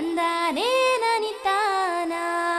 ತಂದಾನೇ ನನಿತಾನ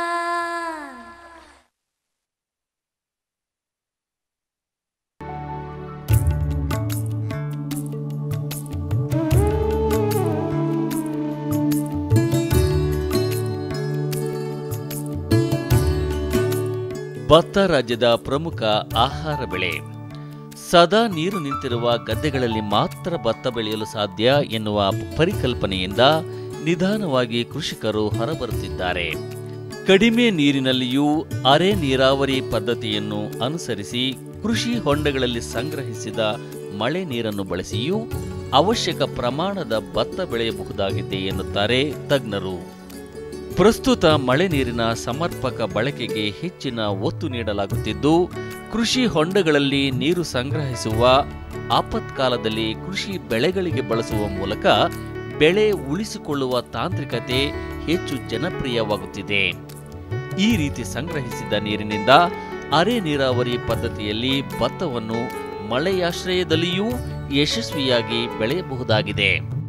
ಭತ್ತ ರಾಜ್ಯದ ಪ್ರಮುಖ ಆಹಾರ ಬೆಳೆ ಸದಾ ನೀರು ನಿಂತಿರುವ ಗದ್ದೆಗಳಲ್ಲಿ ಮಾತ್ರ ಭತ್ತ ಬೆಳೆಯಲು ಸಾಧ್ಯ ಎನ್ನುವ ಪರಿಕಲ್ಪನೆಯಿಂದ ನಿಧಾನವಾಗಿ ಕೃಷಿಕರು ಹೊರಬರುತ್ತಿದ್ದಾರೆ ಕಡಿಮೆ ನೀರಿನಲ್ಲಿಯೂ ಅರೆ ನೀರಾವರಿ ಪದ್ಧತಿಯನ್ನು ಅನುಸರಿಸಿ ಕೃಷಿ ಹೊಂಡಗಳಲ್ಲಿ ಸಂಗ್ರಹಿಸಿದ ಮಳೆ ನೀರನ್ನು ಬಳಸಿಯೂ ಅವಶ್ಯಕ ಪ್ರಮಾಣದ ಭತ್ತ ಬೆಳೆಯಬಹುದಾಗಿದೆ ಎನ್ನುತ್ತಾರೆ ತಜ್ಞರು ಪ್ರಸ್ತುತ ಮಳೆ ನೀರಿನ ಸಮರ್ಪಕ ಬಳಕೆಗೆ ಹೆಚ್ಚಿನ ಒತ್ತು ನೀಡಲಾಗುತ್ತಿದ್ದು ಕೃಷಿ ಹೊಂಡಗಳಲ್ಲಿ ನೀರು ಸಂಗ್ರಹಿಸುವ ಆಪತ್ಕಾಲದಲ್ಲಿ ಕೃಷಿ ಬೆಳೆಗಳಿಗೆ ಬಳಸುವ ಮೂಲಕ ಬೆಳೆ ಉಳಿಸಿಕೊಳ್ಳುವ ತಾಂತ್ರಿಕತೆ ಹೆಚ್ಚು ಜನಪ್ರಿಯವಾಗುತ್ತಿದೆ ಈ ರೀತಿ ಸಂಗ್ರಹಿಸಿದ ನೀರಿನಿಂದ ಅರೆ ನೀರಾವರಿ ಪದ್ಧತಿಯಲ್ಲಿ ಭತ್ತವನ್ನು ಮಳೆಯಾಶ್ರಯದಲ್ಲಿಯೂ ಯಶಸ್ವಿಯಾಗಿ ಬೆಳೆಯಬಹುದಾಗಿದೆ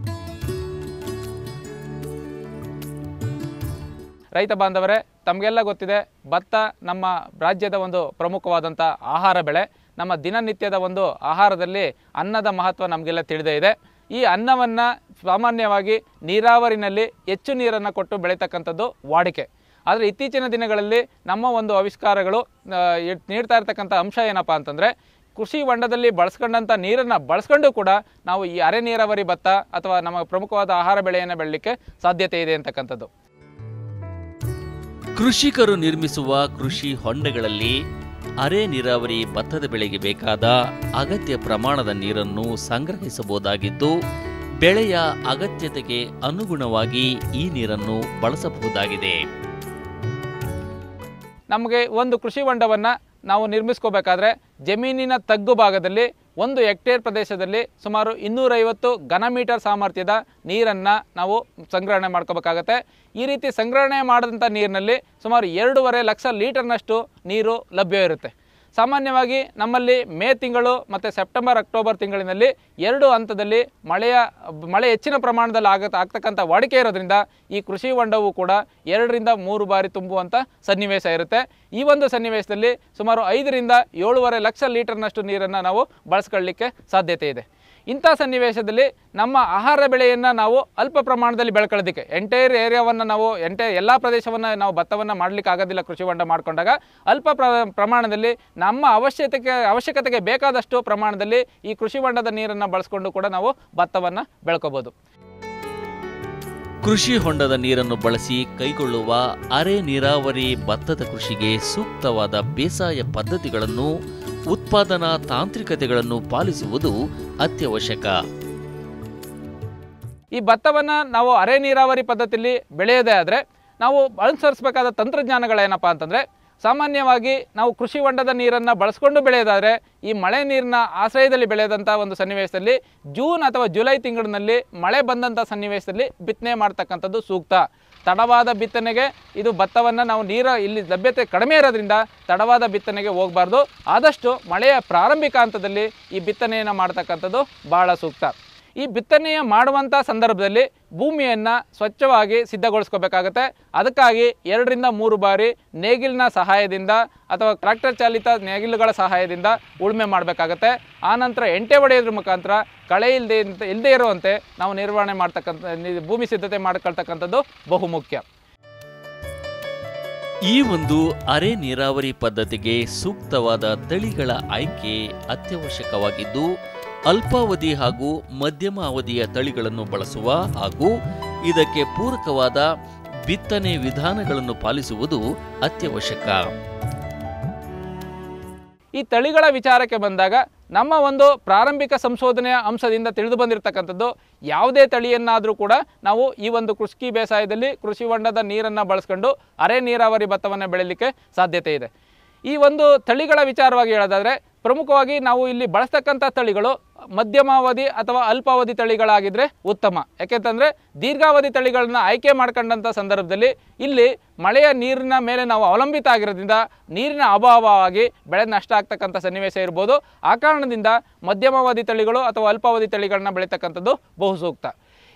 ರೈತ ಬಾಂಧವರೇ ತಮಗೆಲ್ಲ ಗೊತ್ತಿದೆ ಭತ್ತ ನಮ್ಮ ರಾಜ್ಯದ ಒಂದು ಪ್ರಮುಖವಾದಂಥ ಆಹಾರ ಬೆಳೆ ನಮ್ಮ ದಿನನಿತ್ಯದ ಒಂದು ಆಹಾರದಲ್ಲಿ ಅನ್ನದ ಮಹತ್ವ ನಮಗೆಲ್ಲ ತಿಳಿದೇ ಇದೆ ಈ ಅನ್ನವನ್ನು ಸಾಮಾನ್ಯವಾಗಿ ನೀರಾವರಿನಲ್ಲಿ ಹೆಚ್ಚು ನೀರನ್ನು ಕೊಟ್ಟು ಬೆಳೀತಕ್ಕಂಥದ್ದು ವಾಡಿಕೆ ಆದರೆ ಇತ್ತೀಚಿನ ದಿನಗಳಲ್ಲಿ ನಮ್ಮ ಒಂದು ಆವಿಷ್ಕಾರಗಳು ಆ, ಇಟ್- ನೀಡ್ತಾ ಇರ್ತಕ್ಕಂಥ ಅಂಶ ಏನಪ್ಪ ಅಂತಂದರೆ ಕೃಷಿ ಹೊಂಡದಲ್ಲಿ ಬಳಸ್ಕೊಂಡಂಥ ನೀರನ್ನು ಬಳಸ್ಕೊಂಡು ಕೂಡ ನಾವು ಈ ಅರೆ ನೀರಾವರಿ ಭತ್ತ ಅಥವಾ ನಮ್ಮ ಪ್ರಮುಖವಾದ ಆಹಾರ ಬೆಳೆಯನ್ನು ಬೆಳಲಿಕ್ಕೆ ಸಾಧ್ಯತೆ ಇದೆ ಅಂತಕ್ಕಂಥದ್ದು ಕೃಷಿಕರು ನಿರ್ಮಿಸುವ ಕೃಷಿ ಹೊಂಡಗಳಲ್ಲಿ ಅರೆ ನೀರಾವರಿ ಭತ್ತದ ಬೆಳೆಗೆ ಬೇಕಾದ ಅಗತ್ಯ ಪ್ರಮಾಣದ ನೀರನ್ನು ಸಂಗ್ರಹಿಸಬಹುದಾಗಿದ್ದು ಬೆಳೆಯ ಅಗತ್ಯತೆಗೆ ಅನುಗುಣವಾಗಿ ಈ ನೀರನ್ನು ಬಳಸಬಹುದಾಗಿದೆ ನಮಗೆ ಒಂದು ಕೃಷಿ ಹೊಂಡವನ್ನು ನಾವು ನಿರ್ಮಿಸ್ಕೋಬೇಕಾದ್ರೆ ಜಮೀನಿನ ತಗ್ಗು ಭಾಗದಲ್ಲಿ ಒಂದು ಹೆಕ್ಟೇರ್ ಪ್ರದೇಶದಲ್ಲಿ ಸುಮಾರು ಇನ್ನೂರೈವತ್ತು ಘನ ಮೀಟರ್ ಸಾಮರ್ಥ್ಯದ ನೀರನ್ನು ನಾವು ಸಂಗ್ರಹಣೆ ಮಾಡ್ಕೋಬೇಕಾಗತ್ತೆ ಈ ರೀತಿ ಸಂಗ್ರಹಣೆ ಮಾಡಿದಂಥ ನೀರಿನಲ್ಲಿ ಸುಮಾರು ಎರಡೂವರೆ ಲಕ್ಷ ಲೀಟರ್ನಷ್ಟು ನೀರು ಲಭ್ಯ ಇರುತ್ತೆ ಸಾಮಾನ್ಯವಾಗಿ ನಮ್ಮಲ್ಲಿ ಮೇ ತಿಂಗಳು ಮತ್ತು ಸೆಪ್ಟೆಂಬರ್ ಅಕ್ಟೋಬರ್ ತಿಂಗಳಿನಲ್ಲಿ ಎರಡು ಹಂತದಲ್ಲಿ ಮಳೆಯ ಮಳೆ ಹೆಚ್ಚಿನ ಪ್ರಮಾಣದಲ್ಲಿ ಆಗತ್ತ ಆಗ್ತಕ್ಕಂಥ ವಾಡಿಕೆ ಇರೋದ್ರಿಂದ ಈ ಕೃಷಿ ಹೊಂಡವು ಕೂಡ ಎರಡರಿಂದ ಮೂರು ಬಾರಿ ತುಂಬುವಂಥ ಸನ್ನಿವೇಶ ಇರುತ್ತೆ ಈ ಒಂದು ಸನ್ನಿವೇಶದಲ್ಲಿ ಸುಮಾರು ಐದರಿಂದ ಏಳುವರೆ ಲಕ್ಷ ಲೀಟರ್ನಷ್ಟು ನೀರನ್ನು ನಾವು ಬಳಸ್ಕೊಳ್ಳಿಕ್ಕೆ ಸಾಧ್ಯತೆ ಇದೆ ಇಂಥ ಸನ್ನಿವೇಶದಲ್ಲಿ ನಮ್ಮ ಆಹಾರ ಬೆಳೆಯನ್ನು ನಾವು ಅಲ್ಪ ಪ್ರಮಾಣದಲ್ಲಿ ಬೆಳ್ಕೊಳ್ಳೋದಕ್ಕೆ ಎಂಟೈರ್ ಏರಿಯಾವನ್ನು ನಾವು ಎಂಟೇ ಎಲ್ಲ ಪ್ರದೇಶವನ್ನು ನಾವು ಭತ್ತವನ್ನು ಮಾಡಲಿಕ್ಕೆ ಆಗೋದಿಲ್ಲ ಕೃಷಿ ಹೊಂಡ ಮಾಡಿಕೊಂಡಾಗ ಅಲ್ಪ ಪ್ರ ಪ್ರಮಾಣದಲ್ಲಿ ನಮ್ಮ ಅವಶ್ಯಕತೆಗೆ ಅವಶ್ಯಕತೆಗೆ ಬೇಕಾದಷ್ಟು ಪ್ರಮಾಣದಲ್ಲಿ ಈ ಕೃಷಿ ಹೊಂಡದ ನೀರನ್ನು ಬಳಸ್ಕೊಂಡು ಕೂಡ ನಾವು ಭತ್ತವನ್ನು ಬೆಳ್ಕೋಬೋದು ಕೃಷಿ ಹೊಂಡದ ನೀರನ್ನು ಬಳಸಿ ಕೈಗೊಳ್ಳುವ ಅರೆ ನೀರಾವರಿ ಭತ್ತದ ಕೃಷಿಗೆ ಸೂಕ್ತವಾದ ಬೇಸಾಯ ಪದ್ಧತಿಗಳನ್ನು ಉತ್ಪಾದನಾ ತಾಂತ್ರಿಕತೆಗಳನ್ನು ಪಾಲಿಸುವುದು ಅತ್ಯವಶ್ಯಕ ಈ ಭತ್ತವನ್ನು ನಾವು ಅರೆ ನೀರಾವರಿ ಪದ್ಧತಿಯಲ್ಲಿ ಬೆಳೆಯೋದೇ ಆದರೆ ನಾವು ಅನುಸರಿಸಬೇಕಾದ ತಂತ್ರಜ್ಞಾನಗಳೇನಪ್ಪ ಅಂತಂದರೆ ಸಾಮಾನ್ಯವಾಗಿ ನಾವು ಕೃಷಿ ಹೊಂಡದ ನೀರನ್ನು ಬಳಸ್ಕೊಂಡು ಬೆಳೆಯೋದಾದರೆ ಈ ಮಳೆ ನೀರಿನ ಆಶ್ರಯದಲ್ಲಿ ಬೆಳೆದಂಥ ಒಂದು ಸನ್ನಿವೇಶದಲ್ಲಿ ಜೂನ್ ಅಥವಾ ಜುಲೈ ತಿಂಗಳಿನಲ್ಲಿ ಮಳೆ ಬಂದಂಥ ಸನ್ನಿವೇಶದಲ್ಲಿ ಬಿತ್ತನೆ ಮಾಡ್ತಕ್ಕಂಥದ್ದು ಸೂಕ್ತ ತಡವಾದ ಬಿತ್ತನೆಗೆ ಇದು ಭತ್ತವನ್ನು ನಾವು ನೀರ ಇಲ್ಲಿ ಲಭ್ಯತೆ ಕಡಿಮೆ ಇರೋದ್ರಿಂದ ತಡವಾದ ಬಿತ್ತನೆಗೆ ಹೋಗಬಾರ್ದು ಆದಷ್ಟು ಮಳೆಯ ಪ್ರಾರಂಭಿಕ ಹಂತದಲ್ಲಿ ಈ ಬಿತ್ತನೆಯನ್ನು ಮಾಡ್ತಕ್ಕಂಥದ್ದು ಭಾಳ ಸೂಕ್ತ ಈ ಬಿತ್ತನೆಯ ಮಾಡುವಂಥ ಸಂದರ್ಭದಲ್ಲಿ ಭೂಮಿಯನ್ನು ಸ್ವಚ್ಛವಾಗಿ ಸಿದ್ಧಗೊಳಿಸ್ಕೋಬೇಕಾಗತ್ತೆ ಅದಕ್ಕಾಗಿ ಎರಡರಿಂದ ಮೂರು ಬಾರಿ ನೇಗಿಲಿನ ಸಹಾಯದಿಂದ ಅಥವಾ ಟ್ರ್ಯಾಕ್ಟರ್ ಚಾಲಿತ ನೇಗಿಲುಗಳ ಸಹಾಯದಿಂದ ಉಳುಮೆ ಮಾಡಬೇಕಾಗತ್ತೆ ಆನಂತರ ಎಂಟೆ ಹೊಡೆಯೋದ್ರ ಮುಖಾಂತರ ಕಳೆ ಇಲ್ಲದೆ ಇಲ್ಲದೆ ಇರುವಂತೆ ನಾವು ನಿರ್ವಹಣೆ ಮಾಡ್ತಕ್ಕಂಥ ನಿ- ಭೂಮಿ ಸಿದ್ಧತೆ ಮಾಡ್ಕೊಳ್ತಕ್ಕಂಥದ್ದು ಬಹುಮುಖ್ಯ ಈ ಒಂದು ಅರೆ ನೀರಾವರಿ ಪದ್ಧತಿಗೆ ಸೂಕ್ತವಾದ ತಳಿಗಳ ಆಯ್ಕೆ ಅತ್ಯವಶ್ಯಕವಾಗಿದ್ದು ಅಲ್ಪಾವಧಿ ಹಾಗೂ ಮಧ್ಯಮ ಅವಧಿಯ ತಳಿಗಳನ್ನು ಬಳಸುವ ಹಾಗೂ ಇದಕ್ಕೆ ಪೂರಕವಾದ ಬಿತ್ತನೆ ವಿಧಾನಗಳನ್ನು ಪಾಲಿಸುವುದು ಅತ್ಯವಶ್ಯಕ ಈ ತಳಿಗಳ ವಿಚಾರಕ್ಕೆ ಬಂದಾಗ ನಮ್ಮ ಒಂದು ಪ್ರಾರಂಭಿಕ ಸಂಶೋಧನೆಯ ಅಂಶದಿಂದ ತಿಳಿದು ಬಂದಿರತಕ್ಕಂಥದ್ದು ಯಾವುದೇ ತಳಿಯನ್ನಾದರೂ ಕೂಡ ನಾವು ಈ ಒಂದು ಕೃಷಿ ಬೇಸಾಯದಲ್ಲಿ ಕೃಷಿ ಹೊಂಡದ ನೀರನ್ನು ಬಳಸ್ಕೊಂಡು ಅರೆ ನೀರಾವರಿ ಭತ್ತವನ್ನು ಬೆಳೀಲಿಕ್ಕೆ ಸಾಧ್ಯತೆ ಇದೆ ಈ ಒಂದು ತಳಿಗಳ ವಿಚಾರವಾಗಿ ಹೇಳೋದಾದರೆ ಪ್ರಮುಖವಾಗಿ ನಾವು ಇಲ್ಲಿ ಬಳಸ್ತಕ್ಕಂಥ ತಳಿಗಳು ಮಧ್ಯಮಾವಧಿ ಅಥವಾ ಅಲ್ಪಾವಧಿ ತಳಿಗಳಾಗಿದ್ದರೆ ಉತ್ತಮ ಯಾಕೆಂತಂದರೆ ದೀರ್ಘಾವಧಿ ತಳಿಗಳನ್ನ ಆಯ್ಕೆ ಮಾಡ್ಕೊಂಡಂಥ ಸಂದರ್ಭದಲ್ಲಿ ಇಲ್ಲಿ ಮಳೆಯ ನೀರಿನ ಮೇಲೆ ನಾವು ಅವಲಂಬಿತ ಆಗಿರೋದ್ರಿಂದ ನೀರಿನ ಅಭಾವವಾಗಿ ಬೆಳೆ ನಷ್ಟ ಆಗ್ತಕ್ಕಂಥ ಸನ್ನಿವೇಶ ಇರ್ಬೋದು ಆ ಕಾರಣದಿಂದ ಮಧ್ಯಮಾವಧಿ ತಳಿಗಳು ಅಥವಾ ಅಲ್ಪಾವಧಿ ತಳಿಗಳನ್ನ ಬೆಳೀತಕ್ಕಂಥದ್ದು ಬಹು ಸೂಕ್ತ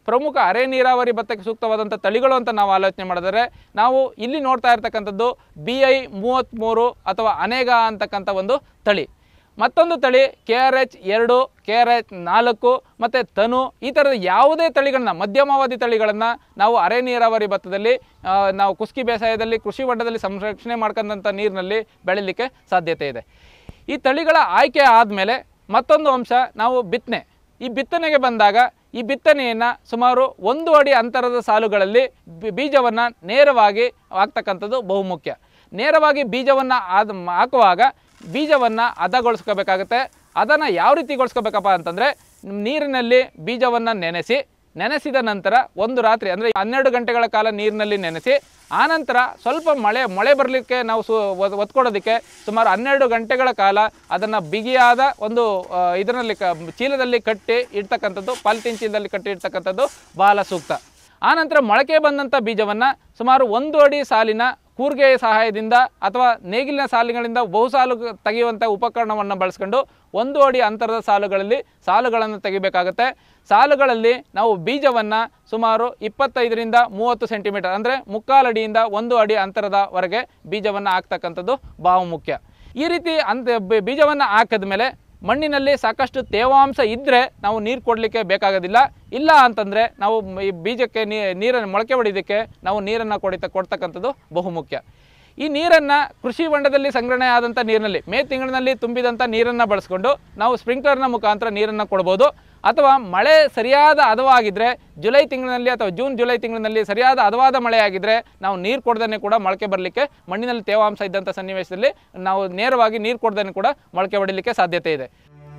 ಪ್ರಮುಖ ಅರೆ ನೀರಾವರಿ ಭತ್ತಕ್ಕೆ ಸೂಕ್ತವಾದಂಥ ತಳಿಗಳು ಅಂತ ನಾವು ಆಲೋಚನೆ ಮಾಡಿದರೆ ನಾವು ಇಲ್ಲಿ ನೋಡ್ತಾ ಇರ್ತಕ್ಕಂಥದ್ದು ಬಿ ಐ ಮೂವತ್ತ್ಮೂರು ಅಥವಾ ಅನೇಗ ಅಂತಕ್ಕಂಥ ಒಂದು ತಳಿ ಮತ್ತೊಂದು ತಳಿ ಕೆ ಆರ್ ಎಚ್ ಎರಡು ಕೆ ಆರ್ ಎಚ್ ನಾಲ್ಕು ಮತ್ತು ತನು ಈ ಥರದ ಯಾವುದೇ ತಳಿಗಳನ್ನ ಮಧ್ಯಮಾವಧಿ ತಳಿಗಳನ್ನು ನಾವು ಅರೆ ನೀರಾವರಿ ಭತ್ತದಲ್ಲಿ ಆ, ನಾವು ಕುಸ್ಕಿ ಬೇಸಾಯದಲ್ಲಿ ಕೃಷಿ ಹೊಂಡದಲ್ಲಿ ಸಂರಕ್ಷಣೆ ಮಾಡ್ಕೊಂಡಂಥ ನೀರಿನಲ್ಲಿ ಬೆಳೀಲಿಕ್ಕೆ ಸಾಧ್ಯತೆ ಇದೆ ಈ ತಳಿಗಳ ಆಯ್ಕೆ ಆದಮೇಲೆ ಮತ್ತೊಂದು ಅಂಶ ನಾವು ಬಿತ್ತನೆ ಈ ಬಿತ್ತನೆಗೆ ಬಂದಾಗ ಈ ಬಿತ್ತನೆಯನ್ನು ಸುಮಾರು ಒಂದು ಅಡಿ ಅಂತರದ ಸಾಲುಗಳಲ್ಲಿ ಬಿ- ಬೀಜವನ್ನು ನೇರವಾಗಿ ಹಾಕ್ತಕ್ಕಂಥದ್ದು ಬಹುಮುಖ್ಯ ನೇರವಾಗಿ ಬೀಜವನ್ನು ಆದ ಹಾಕುವಾಗ ಬೀಜವನ್ನು ಹದಗೊಳಿಸ್ಕೋಬೇಕಾಗುತ್ತೆ ಅದನ್ನು ಯಾವ ರೀತಿಗೊಳಿಸ್ಕೋಬೇಕಪ್ಪ ಅಂತಂದರೆ ನೀರಿನಲ್ಲಿ ಬೀಜವನ್ನು ನೆನೆಸಿ ನೆನೆಸಿದ ನಂತರ ಒಂದು ರಾತ್ರಿ ಅಂದರೆ ಹನ್ನೆರಡು ಗಂಟೆಗಳ ಕಾಲ ನೀರಿನಲ್ಲಿ ನೆನೆಸಿ ಆನಂತರ ಸ್ವಲ್ಪ ಮಳೆ ಮಳೆ ಬರಲಿಕ್ಕೆ ನಾವು ಸು ಒದ್- ಒತ್ಕೊಡೋದಕ್ಕೆ ಸುಮಾರು ಹನ್ನೆರಡು ಗಂಟೆಗಳ ಕಾಲ ಅದನ್ನು ಬಿಗಿಯಾದ ಒಂದು ಆ, ಇದರಲ್ಲಿ ಕ ಚೀಲದಲ್ಲಿ ಕಟ್ಟಿ ಇಡ್ತಕ್ಕಂಥದ್ದು ಪಾಲಿಥೀನ್ ಚೀಲದಲ್ಲಿ ಕಟ್ಟಿ ಇಡ್ತಕ್ಕಂಥದ್ದು ಬಹಳ ಸೂಕ್ತ ಆನಂತರ ಮೊಳಕೆ ಬಂದಂಥ ಬೀಜವನ್ನು ಸುಮಾರು ಒಂದು ಅಡಿ ಸಾಲಿನ ಕೂರ್ಗೆಯ ಸಹಾಯದಿಂದ ಅಥವಾ ನೇಗಿಲಿನ ಸಾಲುಗಳಿಂದ ಬಹುಸಾಲು ತೆಗೆಯುವಂಥ ಉಪಕರಣವನ್ನು ಬಳಸ್ಕೊಂಡು ಒಂದು ಅಡಿ ಅಂತರದ ಸಾಲುಗಳಲ್ಲಿ ಸಾಲುಗಳನ್ನು ತೆಗಿಬೇಕಾಗುತ್ತೆ ಸಾಲುಗಳಲ್ಲಿ ನಾವು ಬೀಜವನ್ನು ಸುಮಾರು ಇಪ್ಪತ್ತೈದರಿಂದ ಮೂವತ್ತು ಸೆಂಟಿಮೀಟರ್ ಅಂದರೆ ಮುಕ್ಕಾಲು ಅಡಿಯಿಂದ ಒಂದು ಅಡಿ ಅಂತರದವರೆಗೆ ಬೀಜವನ್ನು ಹಾಕ್ತಕ್ಕಂಥದ್ದು ಬಹು ಮುಖ್ಯ ಈ ರೀತಿ ಅಂತ ಬೀಜವನ್ನು ಹಾಕಿದ ಮೇಲೆ ಮಣ್ಣಿನಲ್ಲಿ ಸಾಕಷ್ಟು ತೇವಾಂಶ ಇದ್ದರೆ ನಾವು ನೀರು ಕೊಡಲಿಕ್ಕೆ ಬೇಕಾಗೋದಿಲ್ಲ ಇಲ್ಲ ಅಂತಂದರೆ ನಾವು ಮ- ಈ ಬೀಜಕ್ಕೆ ನೀ ನೀರನ್ನು ಮೊಳಕೆ ಹೊಡಿಯೋದಕ್ಕೆ ನಾವು ನೀರನ್ನು ಕೊಡಿತ ಕೊಡ್ತಕ್ಕಂಥದ್ದು ಬಹುಮುಖ್ಯ ಈ ನೀರನ್ನು ಕೃಷಿ ಹೊಂಡದಲ್ಲಿ ಸಂಗ್ರಹಣೆ ಆದಂಥ ನೀರಿನಲ್ಲಿ ಮೇ ತಿಂಗಳಿನಲ್ಲಿ ತುಂಬಿದಂಥ ನೀರನ್ನು ಬಳಸ್ಕೊಂಡು ನಾವು ಸ್ಪ್ರಿಂಕ್ಲರ್ನ ಮುಖಾಂತರ ನೀರನ್ನು ಕೊಡ್ಬೋದು ಅಥವಾ ಮಳೆ ಸರಿಯಾದ ಹದವಾಗಿದ್ದರೆ ಜುಲೈ ತಿಂಗಳಿನಲ್ಲಿ ಅಥವಾ ಜೂನ್ ಜುಲೈ ತಿಂಗಳಿನಲ್ಲಿ ಸರಿಯಾದ ಹದವಾದ ಮಳೆ ಆಗಿದ್ದರೆ ನಾವು ನೀರು ಕೊಡ್ದೇ ಕೂಡ ಮೊಳಕೆ ಬರಲಿಕ್ಕೆ ಮಣ್ಣಿನಲ್ಲಿ ತೇವಾಂಶ ಇದ್ದಂಥ ಸನ್ನಿವೇಶದಲ್ಲಿ ನಾವು ನೇರವಾಗಿ ನೀರು ಕೊಡ್ದೇ ಕೂಡ ಮೊಳಕೆ ಹೊಡಿಲಿಕ್ಕೆ ಸಾಧ್ಯತೆ ಇದೆ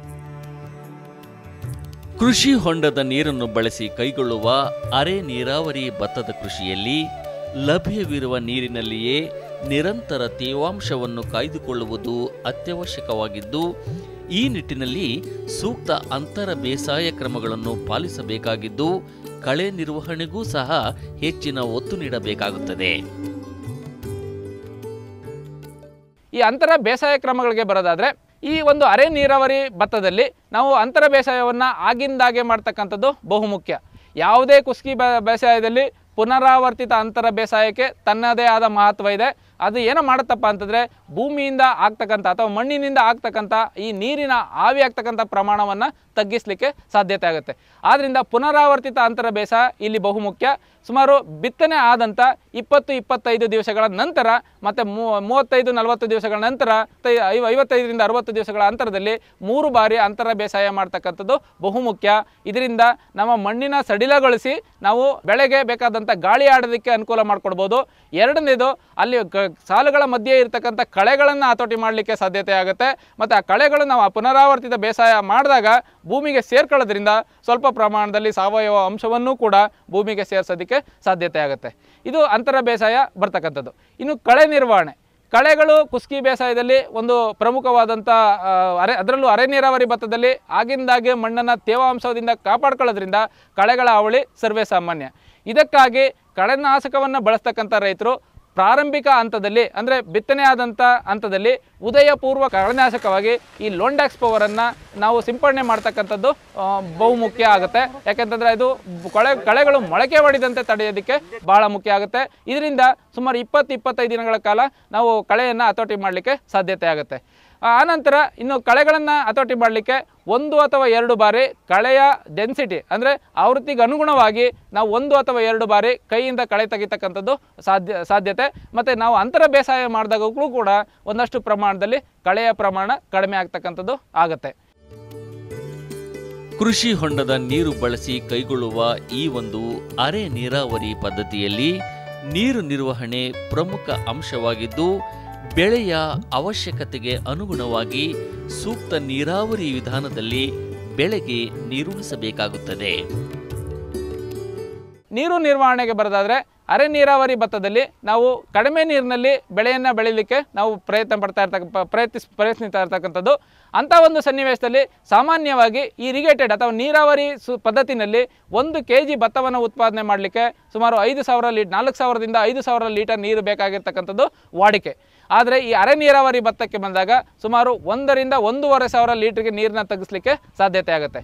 ಕೃಷಿ ಹೊಂಡದ ನೀರನ್ನು ಬಳಸಿ ಕೈಗೊಳ್ಳುವ ಅರೆ ನೀರಾವರಿ ಭತ್ತದ ಕೃಷಿಯಲ್ಲಿ ಲಭ್ಯವಿರುವ ನೀರಿನಲ್ಲಿಯೇ ನಿರಂತರ ತೇವಾಂಶವನ್ನು ಕಾಯ್ದುಕೊಳ್ಳುವುದು ಅತ್ಯವಶ್ಯಕವಾಗಿದ್ದು ಈ ನಿಟ್ಟಿನಲ್ಲಿ ಸೂಕ್ತ ಅಂತರ ಬೇಸಾಯ ಕ್ರಮಗಳನ್ನು ಪಾಲಿಸಬೇಕಾಗಿದ್ದು ಕಳೆ ನಿರ್ವಹಣೆಗೂ ಸಹ ಹೆಚ್ಚಿನ ಒತ್ತು ನೀಡಬೇಕಾಗುತ್ತದೆ ಈ ಅಂತರ ಬೇಸಾಯ ಕ್ರಮಗಳಿಗೆ ಬರೋದಾದರೆ ಈ ಒಂದು ಅರೆ ನೀರಾವರಿ ಭತ್ತದಲ್ಲಿ ನಾವು ಅಂತರ ಬೇಸಾಯವನ್ನು ಆಗಿಂದಾಗೆ ಮಾಡ್ತಕ್ಕಂಥದ್ದು ಬಹುಮುಖ್ಯ ಯಾವುದೇ ಕುಸ್ಕಿ ಬೆ- ಬೇಸಾಯದಲ್ಲಿ ಪುನರಾವರ್ತಿತ ಅಂತರ ಬೇಸಾಯಕ್ಕೆ ತನ್ನದೇ ಆದ ಮಹತ್ವ ಇದೆ ಅದು ಏನೋ ಮಾಡುತ್ತಪ್ಪ ಅಂತಂದರೆ ಭೂಮಿಯಿಂದ ಆಗ್ತಕ್ಕಂಥ ಅಥವಾ ಮಣ್ಣಿನಿಂದ ಆಗ್ತಕ್ಕಂಥ ಈ ನೀರಿನ ಆವಿ ಆಗ್ತಕ್ಕಂಥ ಪ್ರಮಾಣವನ್ನು ತಗ್ಗಿಸಲಿಕ್ಕೆ ಸಾಧ್ಯತೆ ಆಗುತ್ತೆ ಆದ್ದರಿಂದ ಪುನರಾವರ್ತಿತ ಅಂತರ ಬೇಸಾಯ ಇಲ್ಲಿ ಬಹುಮುಖ್ಯ ಸುಮಾರು ಬಿತ್ತನೆ ಆದಂಥ ಇಪ್ಪತ್ತು ಇಪ್ಪತ್ತೈದು ದಿವಸಗಳ ನಂತರ ಮತ್ತು ಮೂವತ್ತೈದು ನಲವತ್ತು ದಿವಸಗಳ ನಂತರ ತೈ- ಐವ ಐವತ್ತೈದರಿಂದ ಅರವತ್ತು ದಿವಸಗಳ ಅಂತರದಲ್ಲಿ ಮೂರು ಬಾರಿ ಅಂತರ ಬೇಸಾಯ ಮಾಡ್ತಕ್ಕಂಥದ್ದು ಬಹುಮುಖ್ಯ ಇದರಿಂದ ನಮ್ಮ ಮಣ್ಣಿನ ಸಡಿಲಗೊಳಿಸಿ ನಾವು ಬೆಳೆಗೆ ಬೇಕಾದಂಥ ಗಾಳಿ ಆಡೋದಕ್ಕೆ ಅನುಕೂಲ ಮಾಡಿಕೊಡ್ಬೋದು ಎರಡನೇದು ಅಲ್ಲಿ ಕ- ಸಾಲುಗಳ ಮಧ್ಯೆ ಇರತಕ್ಕಂಥ ಕಳೆಗಳನ್ನು ಹತೋಟಿ ಮಾಡಲಿಕ್ಕೆ ಸಾಧ್ಯತೆ ಆಗುತ್ತೆ ಮತ್ತು ಆ ಕಳೆಗಳು ನಾವು ಆ ಪುನರಾವರ್ತಿತ ಬೇಸಾಯ ಮಾಡಿದಾಗ ಭೂಮಿಗೆ ಸೇರ್ಕೊಳ್ಳೋದ್ರಿಂದ ಸ್ವಲ್ಪ ಪ್ರಮಾಣದಲ್ಲಿ ಸಾವಯವ ಅಂಶವನ್ನೂ ಕೂಡ ಭೂಮಿಗೆ ಸೇರಿಸೋದಕ್ಕೆ ಸಾಧ್ಯತೆ ಆಗುತ್ತೆ ಇದು ಅಂತರ ಬೇಸಾಯ ಬರ್ತಕ್ಕಂಥದ್ದು ಇನ್ನು ಕಳೆ ನಿರ್ವಹಣೆ ಕಳೆಗಳು ಕುಸ್ಕಿ ಬೇಸಾಯದಲ್ಲಿ ಒಂದು ಪ್ರಮುಖವಾದಂಥ ಆ, ಅರೆ ಅದರಲ್ಲೂ ಅರೆ ನೀರಾವರಿ ಭತ್ತದಲ್ಲಿ ಆಗಿಂದಾಗೆ ಮಣ್ಣನ್ನು ತೇವಾಂಶದಿಂದ ಕಾಪಾಡ್ಕೊಳ್ಳೋದ್ರಿಂದ ಕಳೆಗಳ ಹಾವಳಿ ಸರ್ವೇ ಸಾಮಾನ್ಯ ಇದಕ್ಕಾಗಿ ಕಳೆನಾಶಕವನ್ನು ಬಳಸ್ತಕ್ಕಂಥ ರೈತರು ಪ್ರಾರಂಭಿಕ ಹಂತದಲ್ಲಿ ಅಂದರೆ ಬಿತ್ತನೆ ಆದಂಥ ಹಂತದಲ್ಲಿ ಉದಯ ಪೂರ್ವ ಕಳೆನಾಶಕವಾಗಿ ಈ ಲೋಂಡ್ಯಾಕ್ಸ್ ಪವರನ್ನು ನಾವು ಸಿಂಪಡಣೆ ಮಾಡ್ತಕ್ಕಂಥದ್ದು ಆ, ಬಹುಮುಖ್ಯ ಆಗುತ್ತೆ ಯಾಕೆಂತಂದರೆ ಇದು ಕಳೆ ಕಳೆಗಳು ಮೊಳಕೆ ಹೊಡಿದಂತೆ ತಡೆಯೋದಕ್ಕೆ ಬಹಳ ಮುಖ್ಯ ಆಗುತ್ತೆ ಇದರಿಂದ ಸುಮಾರು ಇಪ್ಪತ್ತು ಇಪ್ಪತ್ತೈದು ದಿನಗಳ ಕಾಲ ನಾವು ಕಳೆಯನ್ನು ಹತೋಟಿ ಮಾಡಲಿಕ್ಕೆ ಸಾಧ್ಯತೆ ಆಗುತ್ತೆ ಆ ಆನಂತರ ಇನ್ನು ಕಳೆಗಳನ್ನು ಹತೋಟಿ ಮಾಡಲಿಕ್ಕೆ ಒಂದು ಅಥವಾ ಎರಡು ಬಾರಿ ಕಳೆಯ ಡೆನ್ಸಿಟಿ ಅಂದರೆ ಆವೃತ್ತಿಗೆ ಅನುಗುಣವಾಗಿ ನಾವು ಒಂದು ಅಥವಾ ಎರಡು ಬಾರಿ ಕೈಯಿಂದ ಕಳೆ ತೆಗಿತಕ್ಕಂಥದ್ದು ಸಾಧ್ಯ ಸಾಧ್ಯತೆ ಮತ್ತು ನಾವು ಅಂತರ ಬೇಸಾಯ ಮಾಡಿದಾಗಲೂ ಕೂಡ ಒಂದಷ್ಟು ಪ್ರಮಾಣದಲ್ಲಿ ಕಳೆಯ ಪ್ರಮಾಣ ಕಡಿಮೆ ಆಗ್ತಕ್ಕಂಥದ್ದು ಆಗುತ್ತೆ ಕೃಷಿ ಹೊಂಡದ ನೀರು ಬಳಸಿ ಕೈಗೊಳ್ಳುವ ಈ ಒಂದು ಅರೆ ನೀರಾವರಿ ಪದ್ಧತಿಯಲ್ಲಿ ನೀರು ನಿರ್ವಹಣೆ ಪ್ರಮುಖ ಅಂಶವಾಗಿದ್ದು ಬೆಳೆಯ ಅವಶ್ಯಕತೆಗೆ ಅನುಗುಣವಾಗಿ ಸೂಕ್ತ ನೀರಾವರಿ ವಿಧಾನದಲ್ಲಿ ಬೆಳೆಗೆ ನೀರುಣಿಸಬೇಕಾಗುತ್ತದೆ ನೀರು ನಿರ್ವಹಣೆಗೆ ಬರೋದಾದರೆ ಅರೆ ನೀರಾವರಿ ಭತ್ತದಲ್ಲಿ ನಾವು ಕಡಿಮೆ ನೀರಿನಲ್ಲಿ ಬೆಳೆಯನ್ನು ಬೆಳೀಲಿಕ್ಕೆ ನಾವು ಪ್ರಯತ್ನ ಪಡ್ತಾ ಇರ್ತಕ್ಕ ಪ್ರಯತ್ನಿಸ್ ಪ್ರಯತ್ನಿಸ್ತಾ ಇರ್ತಕ್ಕಂಥದ್ದು ಅಂಥ ಒಂದು ಸನ್ನಿವೇಶದಲ್ಲಿ ಸಾಮಾನ್ಯವಾಗಿ ಇರಿಗೇಟೆಡ್ ಅಥವಾ ನೀರಾವರಿ ಸು ಪದ್ಧತಿನಲ್ಲಿ ಒಂದು ಕೆ ಜಿ ಭತ್ತವನ್ನು ಉತ್ಪಾದನೆ ಮಾಡಲಿಕ್ಕೆ ಸುಮಾರು ಐದು ಸಾವಿರ ಲೀಟ್ ನಾಲ್ಕು ಸಾವಿರದಿಂದ ಐದು ಸಾವಿರ ಲೀಟರ್ ನೀರು ಬೇಕಾಗಿರ್ತಕ್ಕಂಥದ್ದು ವಾಡಿಕೆ ಆದರೆ ಈ ಅರೆ ನೀರಾವರಿ ಭತ್ತಕ್ಕೆ ಬಂದಾಗ ಸುಮಾರು ಒಂದರಿಂದ ಒಂದೂವರೆ ಸಾವಿರ ಲೀಟ್ರಿಗೆ ನೀರನ್ನ ತೆಗೆಸಲಿಕ್ಕೆ ಸಾಧ್ಯತೆ ಆಗುತ್ತೆ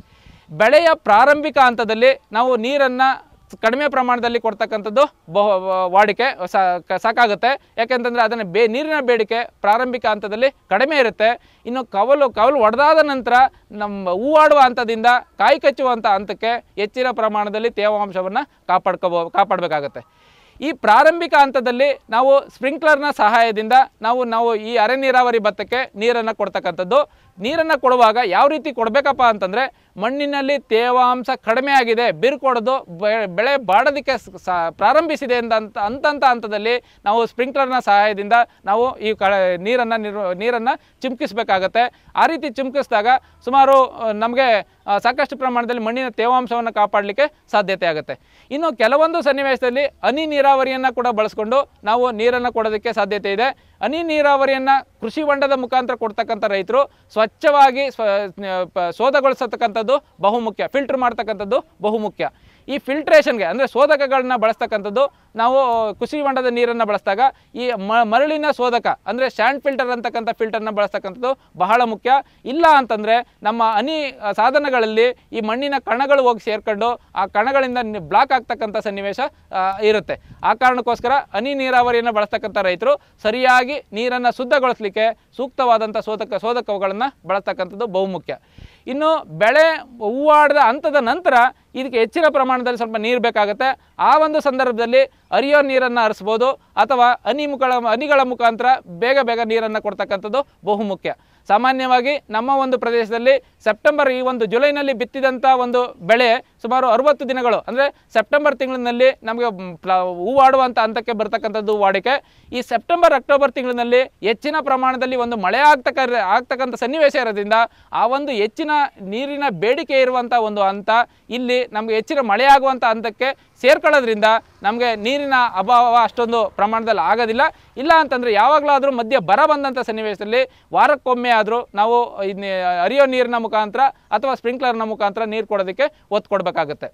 ಬೆಳೆಯ ಪ್ರಾರಂಭಿಕ ಹಂತದಲ್ಲಿ ನಾವು ನೀರನ್ನು ಕಡಿಮೆ ಪ್ರಮಾಣದಲ್ಲಿ ಕೊಡ್ತಕ್ಕಂಥದ್ದು ಬಹು ವಾಡಿಕೆ ಸಾ- ಕ- ಸಾಕಾಗುತ್ತೆ ಯಾಕೆಂತಂದರೆ ಅದನ್ನು ಬೇ ನೀರಿನ ಬೇಡಿಕೆ ಪ್ರಾರಂಭಿಕ ಹಂತದಲ್ಲಿ ಕಡಿಮೆ ಇರುತ್ತೆ ಇನ್ನು ಕವಲು ಕವಲು ಒಡೆದಾದ ನಂತರ ನಮ್ಮ ಹೂವಾಡುವ ಹಂತದಿಂದ ಕಾಯಿ ಕಚ್ಚುವಂಥ ಹಂತಕ್ಕೆ ಹೆಚ್ಚಿನ ಪ್ರಮಾಣದಲ್ಲಿ ತೇವಾಂಶವನ್ನು ಕಾಪಾಡ್ಕೋಬೋ ಕಾಪಾಡಬೇಕಾಗತ್ತೆ ಈ ಪ್ರಾರಂಭಿಕ ಹಂತದಲ್ಲಿ ನಾವು ಸ್ಪ್ರಿಂಕ್ಲರ್ನ ಸಹಾಯದಿಂದ ನಾವು ನಾವು ಈ ಅರೆ ನೀರಾವರಿ ಭತ್ತಕ್ಕೆ ನೀರನ್ನು ಕೊಡ್ತಕ್ಕಂಥದ್ದು ನೀರನ್ನು ಕೊಡುವಾಗ ಯಾವ ರೀತಿ ಕೊಡಬೇಕಪ್ಪ ಅಂತಂದರೆ ಮಣ್ಣಿನಲ್ಲಿ ತೇವಾಂಶ ಕಡಿಮೆ ಆಗಿದೆ ಬಿರುಕೊಡೋದು ಬೆ- ಬೆಳೆ ಬಾಡೋದಕ್ಕೆ ಸ- ಸ- ಪ್ರಾರಂಭಿಸಿದೆ ಅಂತ ಅಂತ ಅಂತಂತ ಹಂತದಲ್ಲಿ ನಾವು ಸ್ಪ್ರಿಂಕ್ಲರ್ನ ಸಹಾಯದಿಂದ ನಾವು ಈ ಕ ನೀರನ್ನು ನಿರ್ ನೀರನ್ನು ಚಿಮ್ಕಿಸ್ಬೇಕಾಗತ್ತೆ ಆ ರೀತಿ ಚಿಮ್ಕಿಸಿದಾಗ ಸುಮಾರು ನಮಗೆ ಸಾಕಷ್ಟು ಪ್ರಮಾಣದಲ್ಲಿ ಮಣ್ಣಿನ ತೇವಾಂಶವನ್ನು ಕಾಪಾಡಲಿಕ್ಕೆ ಸಾಧ್ಯತೆ ಆಗುತ್ತೆ ಇನ್ನು ಕೆಲವೊಂದು ಸನ್ನಿವೇಶದಲ್ಲಿ ಹನಿ ನೀರಾವರಿಯನ್ನು ಕೂಡ ಬಳಸ್ಕೊಂಡು ನಾವು ನೀರನ್ನು ಕೊಡೋದಕ್ಕೆ ಸಾಧ್ಯತೆ ಇದೆ ಹನಿ ನೀರಾವರಿಯನ್ನು ಕೃಷಿ ಹೊಂಡದ ಮುಖಾಂತರ ಕೊಡ್ತಕ್ಕಂಥ ರೈತರು ಸ್ವಚ್ಛವಾಗಿ ಸ್ವ ಪ- ಶೋಧಗೊಳಿಸತಕ್ಕಂಥದ್ದು ಬಹುಮುಖ್ಯ ಫಿಲ್ಟರ್ ಮಾಡ್ತಕ್ಕಂಥದ್ದು ಬಹುಮುಖ್ಯ ಈ ಫಿಲ್ಟ್ರೇಷನ್ಗೆ ಅಂದರೆ ಶೋಧಕಗಳನ್ನ ಬಳಸ್ತಕ್ಕಂಥದ್ದು ನಾವು ಕೃಷಿ ಹೊಂಡದ ನೀರನ್ನು ಬಳಸಿದಾಗ ಈ ಮ ಮರಳಿನ ಶೋಧಕ ಅಂದರೆ ಸ್ಯಾಂಡ್ ಫಿಲ್ಟರ್ ಅಂತಕ್ಕಂಥ ಫಿಲ್ಟರ್ನ ಬಳಸ್ತಕ್ಕಂಥದ್ದು ಬಹಳ ಮುಖ್ಯ ಇಲ್ಲ ಅಂತಂದರೆ ನಮ್ಮ ಹನಿ ಆ, ಸಾಧನಗಳಲ್ಲಿ ಈ ಮಣ್ಣಿನ ಕಣಗಳು ಹೋಗಿ ಸೇರ್ಕೊಂಡು ಆ ಕಣಗಳಿಂದ ಬ್ಲಾಕ್ ಆಗ್ತಕ್ಕಂಥ ಸನ್ನಿವೇಶ ಆ, ಇರುತ್ತೆ ಆ ಕಾರಣಕ್ಕೋಸ್ಕರ ಹನಿ ನೀರಾವರಿಯನ್ನು ಬಳಸ್ತಕ್ಕಂಥ ರೈತರು ಸರಿಯಾಗಿ ನೀರನ್ನು ಶುದ್ಧಗೊಳಿಸಲಿಕ್ಕೆ ಸೂಕ್ತವಾದಂಥ ಶೋಧಕ ಶೋಧಕಗಳನ್ನು ಬಳಸ್ತಕ್ಕಂಥದ್ದು ಬಹುಮುಖ್ಯ ಇನ್ನು ಬೆಳೆ ಹೂವಾಡದ ಹಂತದ ನಂತರ ಇದಕ್ಕೆ ಹೆಚ್ಚಿನ ಪ್ರಮಾಣದಲ್ಲಿ ಸ್ವಲ್ಪ ನೀರು ಬೇಕಾಗುತ್ತೆ ಆ ಒಂದು ಸಂದರ್ಭದಲ್ಲಿ ಹರಿಯೋ ನೀರನ್ನು ಹರಿಸ್ಬೋದು ಅಥವಾ ಹನಿ ಮುಖಗಳ ಹನಿಗಳ ಮುಖಾಂತರ ಬೇಗ ಬೇಗ ನೀರನ್ನು ಕೊಡ್ತಕ್ಕಂಥದ್ದು ಬಹುಮುಖ್ಯ ಸಾಮಾನ್ಯವಾಗಿ ನಮ್ಮ ಒಂದು ಪ್ರದೇಶದಲ್ಲಿ ಸೆಪ್ಟೆಂಬರ್ ಈ ಒಂದು ಜುಲೈನಲ್ಲಿ ಬಿತ್ತಿದಂಥ ಒಂದು ಬೆಳೆ ಸುಮಾರು ಅರವತ್ತು ದಿನಗಳು ಅಂದರೆ ಸೆಪ್ಟೆಂಬರ್ ತಿಂಗಳಿನಲ್ಲಿ ನಮಗೆ ಮ್, ಪ್ಲ- ಹೂವಾಡುವಂಥ ಹಂತಕ್ಕೆ ಬರ್ತಕ್ಕಂಥದ್ದು ವಾಡಿಕೆ ಈ ಸೆಪ್ಟೆಂಬರ್ ಅಕ್ಟೋಬರ್ ತಿಂಗಳಿನಲ್ಲಿ ಹೆಚ್ಚಿನ ಪ್ರಮಾಣದಲ್ಲಿ ಒಂದು ಮಳೆ ಆಗ್ತಕ್ಕ ಆಗ್ತಕ್ಕಂಥ ಸನ್ನಿವೇಶ ಇರೋದ್ರಿಂದ ಆ ಒಂದು ಹೆಚ್ಚಿನ ನೀರಿನ ಬೇಡಿಕೆ ಇರುವಂಥ ಒಂದು ಹಂತ ಇಲ್ಲಿ ನಮಗೆ ಹೆಚ್ಚಿನ ಮಳೆ ಆಗುವಂಥ ಹಂತಕ್ಕೆ ಸೇರ್ಕೊಳ್ಳೋದ್ರಿಂದ ನಮಗೆ ನೀರಿನ ಅಭಾವ ಅಷ್ಟೊಂದು ಪ್ರಮಾಣದಲ್ಲಿ ಆಗೋದಿಲ್ಲ ಇಲ್ಲ ಅಂತಂದರೆ ಯಾವಾಗಲಾದರೂ ಮಧ್ಯೆ ಬರ ಬಂದಂಥ ಸನ್ನಿವೇಶದಲ್ಲಿ ವಾರಕ್ಕೊಮ್ಮೆ ಆದರೂ ನಾವು ಇದ್ನ ಹರಿಯೋ ನೀರಿನ ಮುಖಾಂತರ ಅಥವಾ ಸ್ಪ್ರಿಂಕ್ಲರ್ನ ಮುಖಾಂತರ ನೀರು ಕೊಡೋದಕ್ಕೆ ಒತ್ತು ಕೊಡಬೇಕಾಗುತ್ತೆ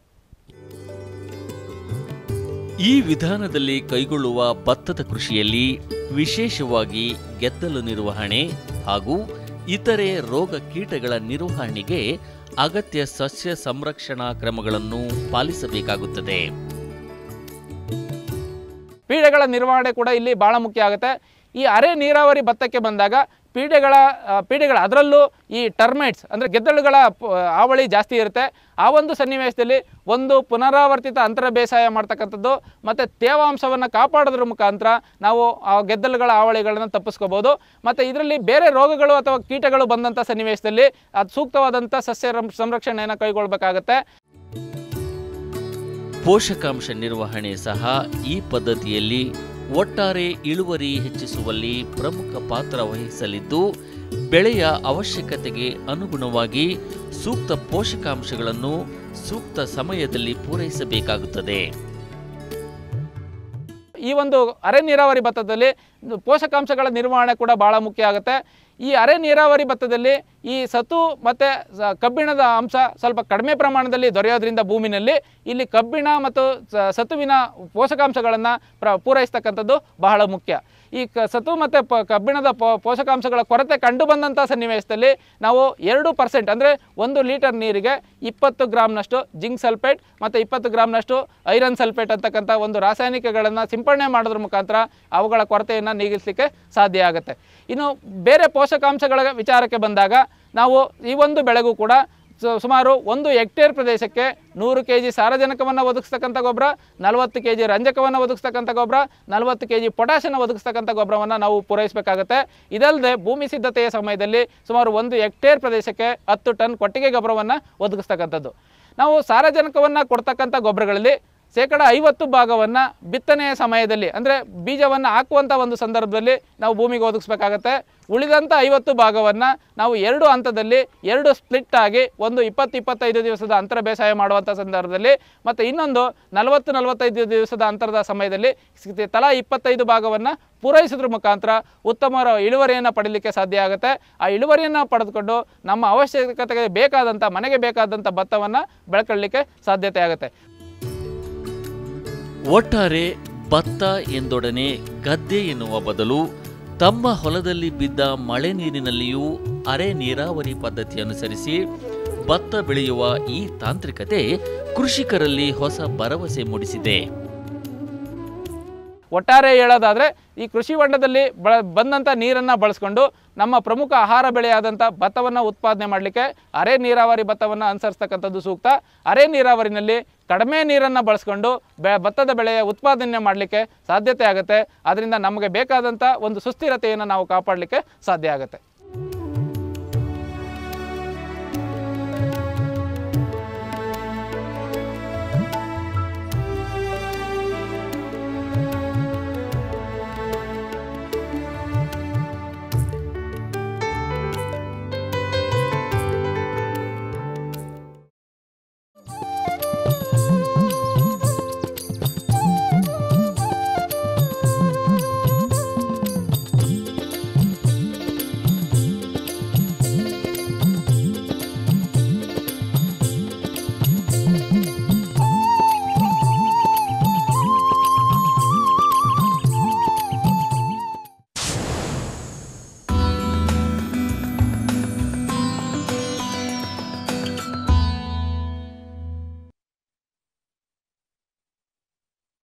ಈ ವಿಧಾನದಲ್ಲಿ ಕೈಗೊಳ್ಳುವ ಭತ್ತದ ಕೃಷಿಯಲ್ಲಿ ವಿಶೇಷವಾಗಿ ಗೆದ್ದಲು ನಿರ್ವಹಣೆ ಹಾಗೂ ಇತರೆ ರೋಗ ಕೀಟಗಳ ನಿರ್ವಹಣೆಗೆ ಅಗತ್ಯ ಸಸ್ಯ ಸಂರಕ್ಷಣಾ ಕ್ರಮಗಳನ್ನು ಪಾಲಿಸಬೇಕಾಗುತ್ತದೆ ಪೀಡೆಗಳ ನಿರ್ವಹಣೆ ಕೂಡ ಇಲ್ಲಿ ಭಾಳ ಮುಖ್ಯ ಆಗುತ್ತೆ ಈ ಅರೆ ನೀರಾವರಿ ಭತ್ತಕ್ಕೆ ಬಂದಾಗ ಪೀಡೆಗಳ ಆ, ಪೀಡೆಗಳ ಅದರಲ್ಲೂ ಈ ಟರ್ಮೈಟ್ಸ್ ಅಂದರೆ ಗೆದ್ದಳುಗಳ ಪ- ಹಾವಳಿ ಜಾಸ್ತಿ ಇರುತ್ತೆ ಆ ಒಂದು ಸನ್ನಿವೇಶದಲ್ಲಿ ಒಂದು ಪುನರಾವರ್ತಿತ ಅಂತರ ಬೇಸಾಯ ಮಾಡ್ತಕ್ಕಂಥದ್ದು ಮತ್ತು ತೇವಾಂಶವನ್ನು ಕಾಪಾಡೋದ್ರ ಮುಖಾಂತರ ನಾವು ಆ ಗೆದ್ದಲುಗಳ ಹಾವಳಿಗಳನ್ನು ತಪ್ಪಿಸ್ಕೋಬೋದು ಮತ್ತು ಇದರಲ್ಲಿ ಬೇರೆ ರೋಗಗಳು ಅಥವಾ ಕೀಟಗಳು ಬಂದಂಥ ಸನ್ನಿವೇಶದಲ್ಲಿ ಅದು ಸೂಕ್ತವಾದಂಥ ಸಸ್ಯ ರಂ- ಸಂರಕ್ಷಣೆಯನ್ನು ಕೈಗೊಳ್ಳಬೇಕಾಗತ್ತೆ ಪೋಷಕಾಂಶ ನಿರ್ವಹಣೆ ಸಹ ಈ ಪದ್ಧತಿಯಲ್ಲಿ ಒಟ್ಟಾರೆ ಇಳುವರಿ ಹೆಚ್ಚಿಸುವಲ್ಲಿ ಪ್ರಮುಖ ಪಾತ್ರ ವಹಿಸಲಿದ್ದು ಬೆಳೆಯ ಅವಶ್ಯಕತೆಗೆ ಅನುಗುಣವಾಗಿ ಸೂಕ್ತ ಪೋಷಕಾಂಶಗಳನ್ನು ಸೂಕ್ತ ಸಮಯದಲ್ಲಿ ಪೂರೈಸಬೇಕಾಗುತ್ತದೆ ಈ ಒಂದು ಅರೆ ನೀರಾವರಿ ಭತ್ತದಲ್ಲಿ ಪೋಷಕಾಂಶಗಳ ನಿರ್ವಹಣೆ ಕೂಡ ಭಾಳ ಮುಖ್ಯ ಆಗುತ್ತೆ ಈ ಅರೆ ನೀರಾವರಿ ಭತ್ತದಲ್ಲಿ ಈ ಸತು ಮತ್ತು ಸ- ಕಬ್ಬಿಣದ ಅಂಶ ಸ್ವಲ್ಪ ಕಡಿಮೆ ಪ್ರಮಾಣದಲ್ಲಿ ದೊರೆಯೋದ್ರಿಂದ ಭೂಮಿನಲ್ಲಿ ಇಲ್ಲಿ ಕಬ್ಬಿಣ ಮತ್ತು ಸ- ಸತುವಿನ ಪೋಷಕಾಂಶಗಳನ್ನು ಪ್ರ ಪೂರೈಸ್ತಕ್ಕಂಥದ್ದು ಬಹಳ ಮುಖ್ಯ ಈ ಕ ಸತು ಮತ್ತು ಪ ಕಬ್ಬಿಣದ ಪೋ- ಪೋಷಕಾಂಶಗಳ ಕೊರತೆ ಕಂಡು ಬಂದಂಥ ಸನ್ನಿವೇಶದಲ್ಲಿ ನಾವು ಎರಡು ಪರ್ಸೆಂಟ್ ಅಂದರೆ ಒಂದು ಲೀಟರ್ ನೀರಿಗೆ ಇಪ್ಪತ್ತು ಗ್ರಾಮ್ನಷ್ಟು ಜಿಂಕ್ ಸಲ್ಫೇಟ್ ಮತ್ತು ಇಪ್ಪತ್ತು ಗ್ರಾಮ್ನಷ್ಟು ಐರನ್ ಸಲ್ಫೇಟ್ ಅಂತಕ್ಕಂಥ ಒಂದು ರಾಸಾಯನಿಕಗಳನ್ನು ಸಿಂಪಡಣೆ ಮಾಡೋದ್ರ ಮುಖಾಂತರ ಅವುಗಳ ಕೊರತೆಯನ್ನು ನೀಗಿಸಲಿಕ್ಕೆ ಸಾಧ್ಯ ಆಗುತ್ತೆ ಇನ್ನು ಬೇರೆ ಪೋಷಕಾಂಶಗಳ ವಿಚಾರಕ್ಕೆ ಬಂದಾಗ ನಾವು ಈ ಒಂದು ಬೆಳೆಗೂ ಕೂಡ ಸು- ಸುಮಾರು ಒಂದು ಹೆಕ್ಟೇರ್ ಪ್ರದೇಶಕ್ಕೆ ನೂರು ಕೆ ಜಿ ಸಾರಜನಕವನ್ನು ಒದಗಿಸ್ತಕ್ಕಂಥ ಗೊಬ್ಬರ ನಲವತ್ತು ಕೆ ಜಿ ರಂಜಕವನ್ನು ಒದಗಿಸ್ತಕ್ಕಂಥ ಗೊಬ್ಬರ ನಲವತ್ತು ಕೆ ಜಿ ಪೊಟ್ಯಾಷನ್ನು ಒದಗಿಸ್ತಕ್ಕಂಥ ಗೊಬ್ಬರವನ್ನು ನಾವು ಪೂರೈಸಬೇಕಾಗುತ್ತೆ ಇದಲ್ಲದೆ ಭೂಮಿ ಸಿದ್ಧತೆಯ ಸಮಯದಲ್ಲಿ ಸುಮಾರು ಒಂದು ಹೆಕ್ಟೇರ್ ಪ್ರದೇಶಕ್ಕೆ ಹತ್ತು ಟನ್ ಕೊಟ್ಟಿಗೆ ಗೊಬ್ಬರವನ್ನು ಒದಗಿಸ್ತಕ್ಕಂಥದ್ದು ನಾವು ಸಾರಜನಕವನ್ನು ಕೊಡ್ತಕ್ಕಂಥ ಗೊಬ್ಬರಗಳಲ್ಲಿ ಶೇಕಡ ಐವತ್ತು ಭಾಗವನ್ನು ಬಿತ್ತನೆಯ ಸಮಯದಲ್ಲಿ ಅಂದರೆ ಬೀಜವನ್ನು ಹಾಕುವಂಥ ಒಂದು ಸಂದರ್ಭದಲ್ಲಿ ನಾವು ಭೂಮಿಗೆ ಒದಗಿಸ್ಬೇಕಾಗತ್ತೆ ಉಳಿದಂಥ ಐವತ್ತು ಭಾಗವನ್ನು ನಾವು ಎರಡು ಹಂತದಲ್ಲಿ ಎರಡು ಸ್ಪ್ಲಿಟ್ ಆಗಿ ಒಂದು ಇಪ್ಪತ್ತು ಇಪ್ಪತ್ತೈದು ದಿವಸದ ಅಂತರ ಬೇಸಾಯ ಮಾಡುವಂಥ ಸಂದರ್ಭದಲ್ಲಿ ಮತ್ತು ಇನ್ನೊಂದು ನಲವತ್ತು ನಲವತ್ತೈದು ದಿವಸದ ಅಂತರದ ಸಮಯದಲ್ಲಿ ಸಿ- ತಲಾ ಇಪ್ಪತ್ತೈದು ಭಾಗವನ್ನು ಪೂರೈಸೋದ್ರ ಮುಖಾಂತರ ಉತ್ತಮ ರ- ಇಳುವರಿಯನ್ನು ಪಡೀಲಿಕ್ಕೆ ಸಾಧ್ಯ ಆಗುತ್ತೆ ಆ ಇಳುವರಿಯನ್ನು ಪಡೆದುಕೊಂಡು ನಮ್ಮ ಅವಶ್ಯಕತೆಗೆ ಬೇಕಾದಂಥ ಮನೆಗೆ ಬೇಕಾದಂಥ ಭತ್ತವನ್ನು ಬೆಳ್ಕೊಳ್ಳಿಕ್ಕೆ ಸಾಧ್ಯತೆ ಆಗುತ್ತೆ ಒಟ್ಟಾರೆ ಭತ್ತ ಎಂದೊಡನೆ ಗದ್ದೆ ಎನ್ನುವ ಬದಲು ತಮ್ಮ ಹೊಲದಲ್ಲಿ ಬಿದ್ದ ಮಳೆ ನೀರಿನಲ್ಲಿಯೂ ಅರೆ ನೀರಾವರಿ ಪದ್ಧತಿ ಅನುಸರಿಸಿ ಭತ್ತ ಬೆಳೆಯುವ ಈ ತಾಂತ್ರಿಕತೆ ಕೃಷಿಕರಲ್ಲಿ ಹೊಸ ಭರವಸೆ ಮೂಡಿಸಿದೆ ಒಟ್ಟಾರೆ ಹೇಳೋದಾದರೆ ಈ ಕೃಷಿ ಹೊಂಡದಲ್ಲಿ ಬ ಬಂದಂಥ ನೀರನ್ನು ಬಳಸ್ಕೊಂಡು ನಮ್ಮ ಪ್ರಮುಖ ಆಹಾರ ಬೆಳೆಯಾದಂಥ ಭತ್ತವನ್ನು ಉತ್ಪಾದನೆ ಮಾಡಲಿಕ್ಕೆ ಅರೆ ನೀರಾವರಿ ಭತ್ತವನ್ನು ಅನುಸರಿಸ್ತಕ್ಕಂಥದ್ದು ಸೂಕ್ತ ಅರೆ ನೀರಾವರಿನಲ್ಲಿ ಕಡಿಮೆ ನೀರನ್ನು ಬಳಸ್ಕೊಂಡು ಬೆ ಭತ್ತದ ಬೆಳೆಯ ಉತ್ಪಾದನೆ ಮಾಡಲಿಕ್ಕೆ ಸಾಧ್ಯತೆ ಆಗುತ್ತೆ ಅದರಿಂದ ನಮಗೆ ಬೇಕಾದಂಥ ಒಂದು ಸುಸ್ಥಿರತೆಯನ್ನು ನಾವು ಕಾಪಾಡಲಿಕ್ಕೆ ಸಾಧ್ಯ ಆಗುತ್ತೆ